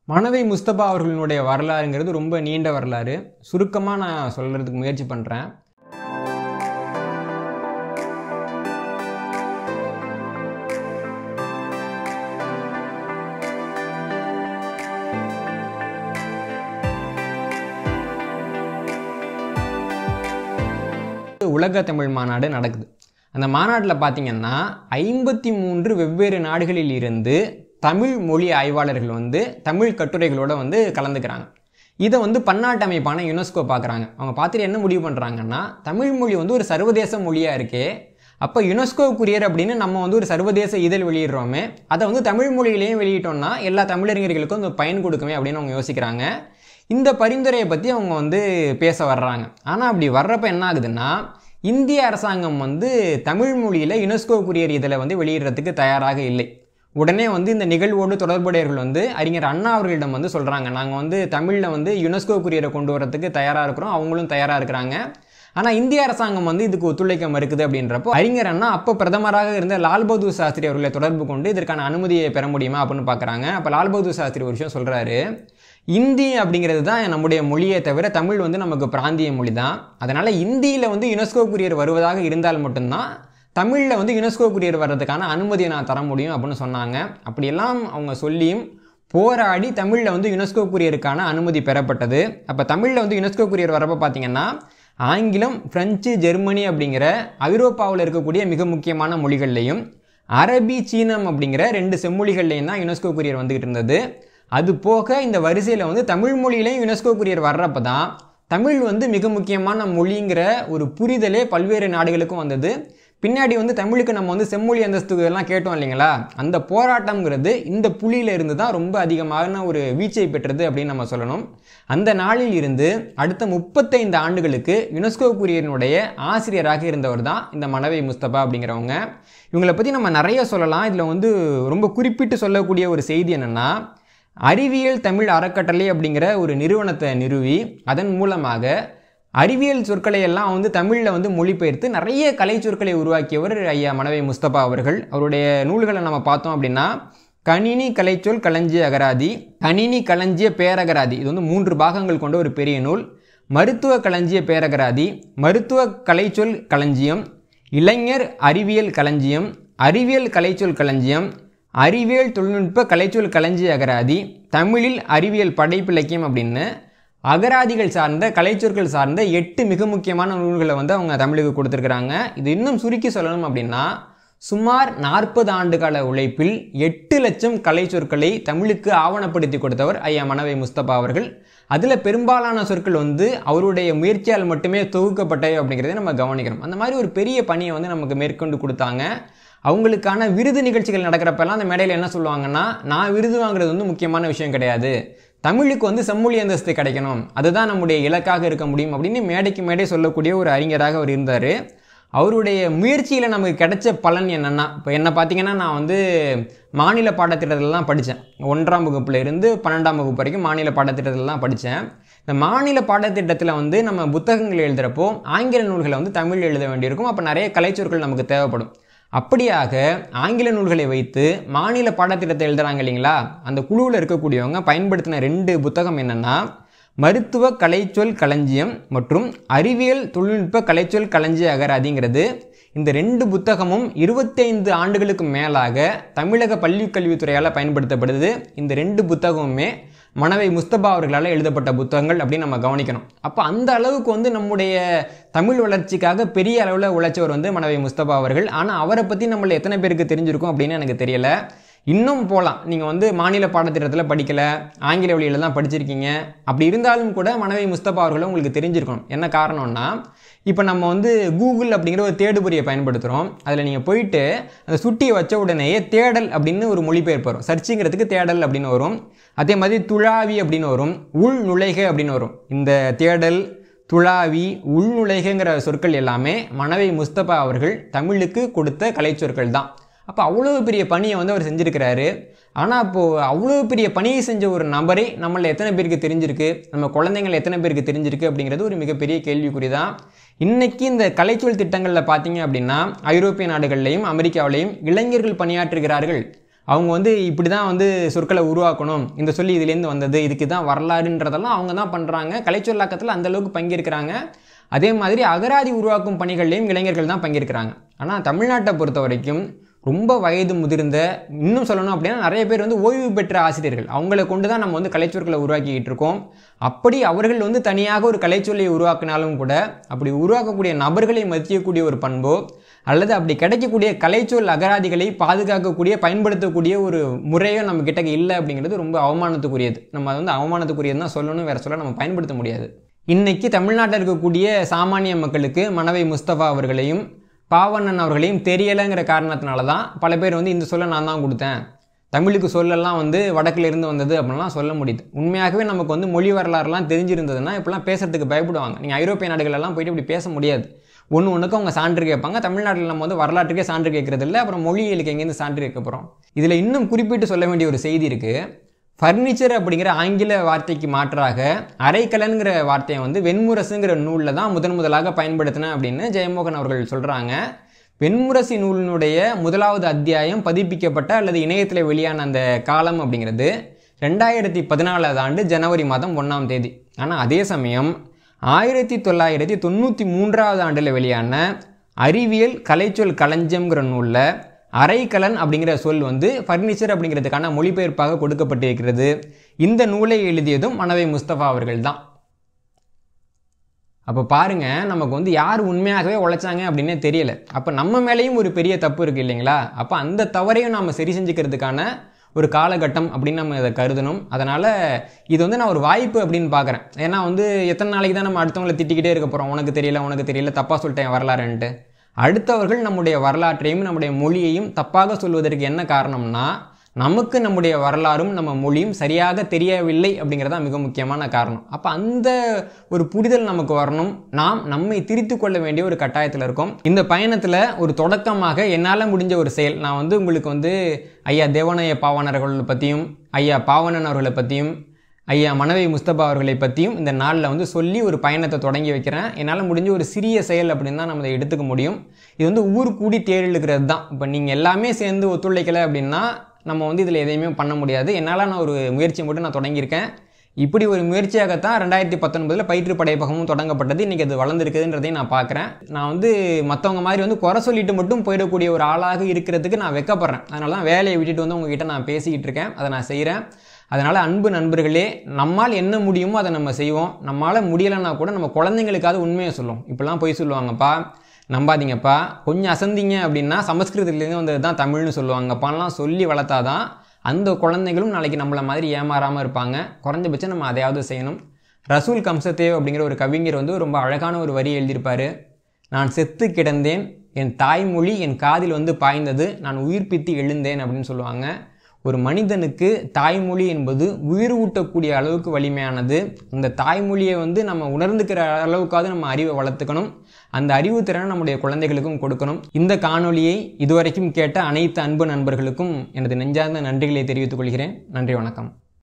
மனவை முஸ்தபா அவர்களினுடைய வரலாறுங்கிறது ரொம்ப நீண்ட வரலாறு சுருக்கமாக நான் சொல்கிறதுக்கு முயற்சி பண்ணுறேன் உலக தமிழ் மாநாடு நடக்குது அந்த மாநாட்டில் பார்த்தீங்கன்னா ஐம்பத்தி மூன்று வெவ்வேறு நாடுகளில் இருந்து தமிழ் மொழி ஆய்வாளர்கள் வந்து தமிழ் கட்டுரைகளோட வந்து கலந்துக்கிறாங்க இதை வந்து பன்னாட்டு அமைப்பான யுனெஸ்கோ பார்க்குறாங்க அவங்க பார்த்துட்டு என்ன முடிவு பண்ணுறாங்கன்னா தமிழ் மொழி வந்து ஒரு சர்வதேச மொழியாக இருக்கே அப்போ யுனெஸ்கோ குரியர் அப்படின்னு நம்ம வந்து ஒரு சர்வதேச இதழ் வெளியிடுறோமே அதை வந்து தமிழ் மொழியிலையும் வெளியிட்டோம்னா எல்லா தமிழறிஞர்களுக்கும் அது பயன் கொடுக்குமே அப்படின்னு அவங்க யோசிக்கிறாங்க இந்த பரிந்துரையை பற்றி அவங்க வந்து பேச வர்றாங்க ஆனால் அப்படி வர்றப்ப என்ன ஆகுதுன்னா இந்திய அரசாங்கம் வந்து தமிழ் மொழியில் யுனெஸ்கோ குரியர் இதில் வந்து வெளியிடுறதுக்கு தயாராக இல்லை உடனே வந்து இந்த நிகழ்வோடு தொடர்புடையவர்கள் வந்து அறிஞர் அண்ணா அவர்களிடம் வந்து சொல்கிறாங்க நாங்கள் வந்து தமிழில் வந்து யுனெஸ்கோ குரியரை கொண்டு வரதுக்கு தயாராக இருக்கிறோம் அவங்களும் தயாராக இருக்கிறாங்க ஆனால் இந்திய அரசாங்கம் வந்து இதுக்கு ஒத்துழைக்க மறுக்குது அப்படின்றப்போ அறிஞர் அண்ணா அப்போ பிரதமராக இருந்த லால் பகதூர் சாஸ்திரி அவர்களை தொடர்பு கொண்டு இதற்கான அனுமதியை பெற முடியுமா அப்படின்னு பார்க்குறாங்க அப்போ லால் பகதூர் சாஸ்திரி ஒரு விஷயம் சொல்கிறாரு இந்தி அப்படிங்கிறது தான் நம்முடைய மொழியை தவிர தமிழ் வந்து நமக்கு பிராந்திய மொழி தான் அதனால் இந்தியில் வந்து யுனெஸ்கோ குரியர் வருவதாக இருந்தால் மட்டும்தான் தமிழில் வந்து யுனெஸ்கோ குரியர் வர்றதுக்கான அனுமதியை நான் தர முடியும் அப்படின்னு சொன்னாங்க அப்படியெல்லாம் அவங்க சொல்லியும் போராடி தமிழில் வந்து யுனெஸ்கோ குரியருக்கான அனுமதி பெறப்பட்டது அப்போ தமிழில் வந்து யுனெஸ்கோ குரியர் வரப்போ பார்த்தீங்கன்னா ஆங்கிலம் பிரெஞ்சு ஜெர்மனி அப்படிங்கிற ஐரோப்பாவில் இருக்கக்கூடிய மிக முக்கியமான மொழிகள்லையும் அரபி சீனம் அப்படிங்கிற ரெண்டு செம்மொழிகள்லையும் தான் யுனெஸ்கோ குரியர் வந்துகிட்டு இருந்தது அது போக இந்த வரிசையில் வந்து தமிழ் மொழியிலையும் யுனெஸ்கோ குரியர் வர்றப்ப தான் தமிழ் வந்து மிக முக்கியமான மொழிங்கிற ஒரு புரிதலே பல்வேறு நாடுகளுக்கும் வந்தது பின்னாடி வந்து தமிழுக்கு நம்ம வந்து செம்மொழி அந்தஸ்து எல்லாம் கேட்டோம் இல்லைங்களா அந்த போராட்டம்ங்கிறது இந்த புலியில இருந்து தான் ரொம்ப அதிகமான ஒரு வீச்சை பெற்றது அப்படின்னு நம்ம சொல்லணும் அந்த நாளில் இருந்து அடுத்த முப்பத்தைந்து ஆண்டுகளுக்கு யுனெஸ்கோ குரியனுடைய ஆசிரியராக இருந்தவர் தான் இந்த மனவை முஸ்தபா அப்படிங்கிறவங்க இவங்களை பற்றி நம்ம நிறைய சொல்லலாம் இதில் வந்து ரொம்ப குறிப்பிட்டு சொல்லக்கூடிய ஒரு செய்தி என்னென்னா அறிவியல் தமிழ் அறக்கட்டளை அப்படிங்கிற ஒரு நிறுவனத்தை நிறுவி அதன் மூலமாக அறிவியல் சொற்களை எல்லாம் வந்து தமிழில் வந்து மொழிபெயர்த்து நிறைய கலை சொற்களை உருவாக்கியவர் ஐயா மனவை முஸ்தபா அவர்கள் அவருடைய நூல்களை நம்ம பார்த்தோம் அப்படின்னா கணினி கலைச்சொல் களஞ்சிய அகராதி கணினி களஞ்சிய பேரகராதி இது வந்து மூன்று பாகங்கள் கொண்ட ஒரு பெரிய நூல் மருத்துவ களஞ்சிய பேரகராதி மருத்துவ கலைச்சொல் களஞ்சியம் இளைஞர் அறிவியல் களஞ்சியம் அறிவியல் கலைச்சொல் களஞ்சியம் அறிவியல் தொழில்நுட்ப கலைச்சொல் களஞ்சிய அகராதி தமிழில் அறிவியல் படைப்பிலக்கியம் அப்படின்னு அகராதிகள் சார்ந்த கலைச்சொற்கள் சார்ந்த எட்டு மிக முக்கியமான நூல்களை வந்து அவங்க தமிழுக்கு கொடுத்துருக்குறாங்க இது இன்னும் சுருக்கி சொல்லணும் அப்படின்னா சுமார் நாற்பது ஆண்டு கால உழைப்பில் எட்டு லட்சம் கலை சொற்களை தமிழுக்கு ஆவணப்படுத்தி கொடுத்தவர் ஐயா மனவை முஸ்தபா அவர்கள் அதில் பெரும்பாலான சொற்கள் வந்து அவருடைய முயற்சியால் மட்டுமே தொகுக்கப்பட்டவை அப்படிங்கிறத நம்ம கவனிக்கிறோம் அந்த மாதிரி ஒரு பெரிய பணியை வந்து நமக்கு மேற்கொண்டு கொடுத்தாங்க அவங்களுக்கான விருது நிகழ்ச்சிகள் நடக்கிறப்பெல்லாம் அந்த மேடையில் என்ன சொல்லுவாங்கன்னா நான் விருது வாங்குறது வந்து முக்கியமான விஷயம் கிடையாது தமிழுக்கு வந்து செம்மொழி அந்தஸ்து கிடைக்கணும் அதுதான் நம்முடைய இலக்காக இருக்க முடியும் அப்படின்னு மேடைக்கு மேடை சொல்லக்கூடிய ஒரு அறிஞராக அவர் இருந்தார் அவருடைய முயற்சியில் நமக்கு கிடைச்ச பலன் என்னென்னா இப்போ என்ன பார்த்தீங்கன்னா நான் வந்து மாநில பாடத்திட்டத்தில் தான் படித்தேன் ஒன்றாம் வகுப்புல இருந்து பன்னெண்டாம் வகுப்பு வரைக்கும் மாநில பாடத்திட்டத்தில் தான் படித்தேன் இந்த மாநில பாடத்திட்டத்தில் வந்து நம்ம புத்தகங்கள் எழுதுகிறப்போ ஆங்கில நூல்களை வந்து தமிழ் எழுத வேண்டியிருக்கும் அப்போ நிறைய கலைச்சொற்கள் நமக்கு தேவைப்படும் அப்படியாக ஆங்கில நூல்களை வைத்து மாநில பாடத்திட்டத்தை எழுதுறாங்க இல்லைங்களா அந்த குழுவில் இருக்கக்கூடியவங்க பயன்படுத்தின ரெண்டு புத்தகம் என்னென்னா மருத்துவ கலைச்சொல் களஞ்சியம் மற்றும் அறிவியல் தொழில்நுட்ப கலைச்சொல் களஞ்சிய அகராதிங்கிறது இந்த ரெண்டு புத்தகமும் இருபத்தைந்து ஆண்டுகளுக்கு மேலாக தமிழக பள்ளி கல்வித்துறையால் பயன்படுத்தப்படுது இந்த ரெண்டு புத்தகமுமே மனவை முஸ்தபா அவர்களால் எழுதப்பட்ட புத்தகங்கள் அப்படின்னு நம்ம கவனிக்கணும் அப்போ அந்த அளவுக்கு வந்து நம்முடைய தமிழ் வளர்ச்சிக்காக பெரிய அளவில் உழைச்சவர் வந்து மனவை முஸ்தபா அவர்கள் ஆனால் அவரை பற்றி நம்மள எத்தனை பேருக்கு தெரிஞ்சிருக்கும் அப்படின்னு எனக்கு தெரியல இன்னும் போகலாம் நீங்கள் வந்து மாநில பாடத்திட்டத்தில் படிக்கலை ஆங்கில வழியில் தான் படிச்சிருக்கீங்க அப்படி இருந்தாலும் கூட மனவை முஸ்தபா அவர்களும் உங்களுக்கு தெரிஞ்சிருக்கணும் என்ன காரணம்னா இப்போ நம்ம வந்து கூகுள் அப்படிங்கிற ஒரு தேடுபொறியை பயன்படுத்துகிறோம் அதில் நீங்கள் போயிட்டு அந்த சுட்டியை வச்ச உடனேயே தேடல் அப்படின்னு ஒரு மொழிபெயர்ப்பு வரும் சர்ச்சிங்கிறதுக்கு தேடல் அப்படின்னு வரும் அதே மாதிரி துழாவி அப்படின்னு வரும் உள் நுழைக அப்படின்னு வரும் இந்த தேடல் துழாவி உள்நுழைகங்கிற சொற்கள் எல்லாமே மனவை முஸ்தபா அவர்கள் தமிழுக்கு கொடுத்த கலைச்சொற்கள் தான் அப்போ அவ்வளோ பெரிய பணியை வந்து அவர் செஞ்சுருக்கிறாரு ஆனால் அப்போது அவ்வளோ பெரிய பணியை செஞ்ச ஒரு நபரை நம்மள எத்தனை பேருக்கு தெரிஞ்சிருக்கு நம்ம குழந்தைங்கள் எத்தனை பேருக்கு தெரிஞ்சிருக்கு அப்படிங்கிறது ஒரு மிகப்பெரிய கேள்விக்குறி தான் இன்னைக்கு இந்த கலைச்சொல் திட்டங்களில் பார்த்தீங்க அப்படின்னா ஐரோப்பிய நாடுகள்லையும் அமெரிக்காவிலையும் இளைஞர்கள் பணியாற்றுகிறார்கள் அவங்க வந்து இப்படி தான் வந்து சொற்களை உருவாக்கணும் இந்த சொல்லி இதுலேருந்து வந்தது இதுக்கு தான் வரலாறுன்றதெல்லாம் அவங்க தான் பண்ணுறாங்க கலைச்சொல்லாக்கத்தில் அந்த அளவுக்கு பங்கேற்கிறாங்க அதே மாதிரி அகராதி உருவாக்கும் பணிகள்லையும் இளைஞர்கள் தான் பங்கேற்கிறாங்க ஆனால் தமிழ்நாட்டை பொறுத்த வரைக்கும் ரொம்ப வயது முதிர்ந்த இன்னும் சொல்லணும் அப்படின்னா நிறைய பேர் வந்து ஓய்வு பெற்ற ஆசிரியர்கள் அவங்கள கொண்டு தான் நம்ம வந்து கலைச்சொற்களை உருவாக்கிக்கிட்டு இருக்கோம் அப்படி அவர்கள் வந்து தனியாக ஒரு கலைச்சொல்லை உருவாக்கினாலும் கூட அப்படி உருவாக்கக்கூடிய நபர்களை மதிக்கக்கூடிய ஒரு பண்போ அல்லது அப்படி கிடைக்கக்கூடிய கலைச்சொல் அகராதிகளை பாதுகாக்கக்கூடிய பயன்படுத்தக்கூடிய ஒரு முறையோ நம்ம கிட்ட இல்லை அப்படிங்கிறது ரொம்ப அவமானத்துக்குரியது நம்ம அதை வந்து அவமானத்துக்குரியது தான் சொல்லணும் வேற சொல்ல நம்ம பயன்படுத்த முடியாது இன்னைக்கு தமிழ்நாட்டில் இருக்கக்கூடிய சாமானிய மக்களுக்கு மனவை முஸ்தபா அவர்களையும் பாவண்ணன் அவர்களையும் தெரியலைங்கிற காரணத்தினால தான் பல பேர் வந்து இந்த சொல்ல நான் தான் கொடுத்தேன் தமிழுக்கு சொல்லலாம் வந்து வடக்குல இருந்து வந்தது அப்படின்லாம் சொல்ல முடியுது உண்மையாகவே நமக்கு வந்து மொழி வரலாறுலாம் தெரிஞ்சிருந்ததுன்னா இப்போலாம் பேசுறதுக்கு பயப்படுவாங்க நீங்கள் ஐரோப்பிய நாடுகளெல்லாம் போயிட்டு இப்படி பேச முடியாது ஒன்று ஒன்றுக்கு அவங்க சான்று கேட்பாங்க தமிழ்நாட்டில் நம்ம வந்து வரலாற்றுக்கே சான்று கேட்கறது இல்லை அப்புறம் மொழியியலுக்கு எங்கேருந்து சான்று கேட்க போகிறோம் இதில் இன்னும் குறிப்பிட்டு சொல்ல வேண்டிய ஒரு செய்தி இருக்குது ஃபர்னிச்சர் அப்படிங்கிற ஆங்கில வார்த்தைக்கு மாற்றாக அரைக்கலன்கிற வார்த்தையை வந்து வெண்முரசுங்கிற நூலில் தான் முதன் முதலாக பயன்படுத்தினேன் அப்படின்னு ஜெயமோகன் அவர்கள் சொல்கிறாங்க வெண்முரசி நூலினுடைய முதலாவது அத்தியாயம் பதிப்பிக்கப்பட்ட அல்லது இணையத்தில் வெளியான அந்த காலம் அப்படிங்கிறது ரெண்டாயிரத்தி பதினாலாவது ஆண்டு ஜனவரி மாதம் ஒன்றாம் தேதி ஆனால் அதே சமயம் ஆயிரத்தி தொள்ளாயிரத்தி தொண்ணூற்றி மூன்றாவது ஆண்டில் வெளியான அறிவியல் கலைச்சொல் களஞ்சியம்ங்கிற நூலில் அரைக்கலன் அப்படிங்கிற சொல் வந்து ஃபர்னிச்சர் அப்படிங்கிறதுக்கான மொழிபெயர்ப்பாக கொடுக்கப்பட்டிருக்கிறது இந்த நூலை எழுதியதும் மனவை முஸ்தபா அவர்கள் தான் அப்போ பாருங்க நமக்கு வந்து யார் உண்மையாகவே உழைச்சாங்க அப்படின்னே தெரியல அப்போ நம்ம மேலேயும் ஒரு பெரிய தப்பு இருக்குது இல்லைங்களா அப்போ அந்த தவறையும் நாம் சரி செஞ்சுக்கிறதுக்கான ஒரு காலகட்டம் அப்படின்னு நம்ம இதை கருதணும் அதனால் இது வந்து நான் ஒரு வாய்ப்பு அப்படின்னு பார்க்குறேன் ஏன்னா வந்து எத்தனை நாளைக்கு தான் நம்ம அடுத்தவங்களை திட்டிக்கிட்டே இருக்க போகிறோம் உனக்கு தெரியல உனக்கு தெரியல தப்பாக சொல்லிட்டேன் வரலாறுன்ட்டு அடுத்தவர்கள் நம்முடைய வரலாற்றையும் நம்முடைய மொழியையும் தப்பாக சொல்வதற்கு என்ன காரணம்னா நமக்கு நம்முடைய வரலாறும் நம்ம மொழியும் சரியாக தெரியவில்லை அப்படிங்கிறதா மிக முக்கியமான காரணம் அப்போ அந்த ஒரு புரிதல் நமக்கு வரணும் நாம் நம்மை திரித்து கொள்ள வேண்டிய ஒரு கட்டாயத்தில் இருக்கோம் இந்த பயணத்தில் ஒரு தொடக்கமாக என்னால் முடிஞ்ச ஒரு செயல் நான் வந்து உங்களுக்கு வந்து ஐயா தேவனைய பாவனர்கள் பற்றியும் ஐயா பாவனன் அவர்களை பற்றியும் ஐயா மனவை முஸ்தபா அவர்களை பற்றியும் இந்த நாளில் வந்து சொல்லி ஒரு பயணத்தை தொடங்கி வைக்கிறேன் என்னால் முடிஞ்ச ஒரு சிறிய செயல் அப்படின்னு தான் நம்ம இதை எடுத்துக்க முடியும் இது வந்து ஊர் கூடி தேடிழுக்கிறது தான் இப்போ நீங்கள் எல்லாமே சேர்ந்து ஒத்துழைக்கலை அப்படின்னா நம்ம வந்து இதில் எதையுமே பண்ண முடியாது என்னால் நான் ஒரு முயற்சியை மட்டும் நான் தொடங்கியிருக்கேன் இப்படி ஒரு முயற்சியாகத்தான் ரெண்டாயிரத்தி பத்தொன்பதில் பயிற்று படைப்பகமும் தொடங்கப்பட்டது இன்றைக்கி அது வளர்ந்துருக்குதுன்றதையும் நான் பார்க்குறேன் நான் வந்து மற்றவங்க மாதிரி வந்து குறை சொல்லிட்டு மட்டும் போயிடக்கூடிய ஒரு ஆளாக இருக்கிறதுக்கு நான் வெக்கப்படுறேன் அதனால தான் வேலையை விட்டுட்டு வந்து உங்ககிட்ட நான் பேசிக்கிட்டு இருக்கேன் அதை நான் செய்கிறேன் அதனால் அன்பு நண்பர்களே நம்மால் என்ன முடியுமோ அதை நம்ம செய்வோம் நம்மளால் முடியலைன்னா கூட நம்ம குழந்தைங்களுக்காவது உண்மையை சொல்லும் இப்படிலாம் போய் சொல்லுவாங்கப்பா நம்பாதீங்கப்பா கொஞ்சம் அசந்திங்க அப்படின்னா சமஸ்கிருதத்துலேருந்து வந்தது தான் தமிழ்னு சொல்லுவாங்கப்பான்லாம் சொல்லி வளர்த்தாதான் அந்த குழந்தைகளும் நாளைக்கு நம்மளை மாதிரி ஏமாறாமல் இருப்பாங்க குறைஞ்சபட்சம் நம்ம அதையாவது செய்யணும் ரசூல் கம்சத்தேவ் அப்படிங்கிற ஒரு கவிஞர் வந்து ரொம்ப அழகான ஒரு வரி எழுதியிருப்பார் நான் செத்து கிடந்தேன் என் தாய்மொழி என் காதில் வந்து பாய்ந்தது நான் உயிர்ப்பித்து எழுந்தேன் அப்படின்னு சொல்லுவாங்க ஒரு மனிதனுக்கு தாய்மொழி என்பது உயிர் ஊட்டக்கூடிய அளவுக்கு வலிமையானது அந்த தாய்மொழியை வந்து நம்ம உணர்ந்துக்கிற அளவுக்காவது நம்ம அறிவை வளர்த்துக்கணும் அந்த அறிவு திறனை நம்முடைய குழந்தைகளுக்கும் கொடுக்கணும் இந்த காணொளியை இதுவரைக்கும் கேட்ட அனைத்து அன்பு நண்பர்களுக்கும் எனது நெஞ்சார்ந்த நன்றிகளை தெரிவித்துக் கொள்கிறேன் நன்றி வணக்கம்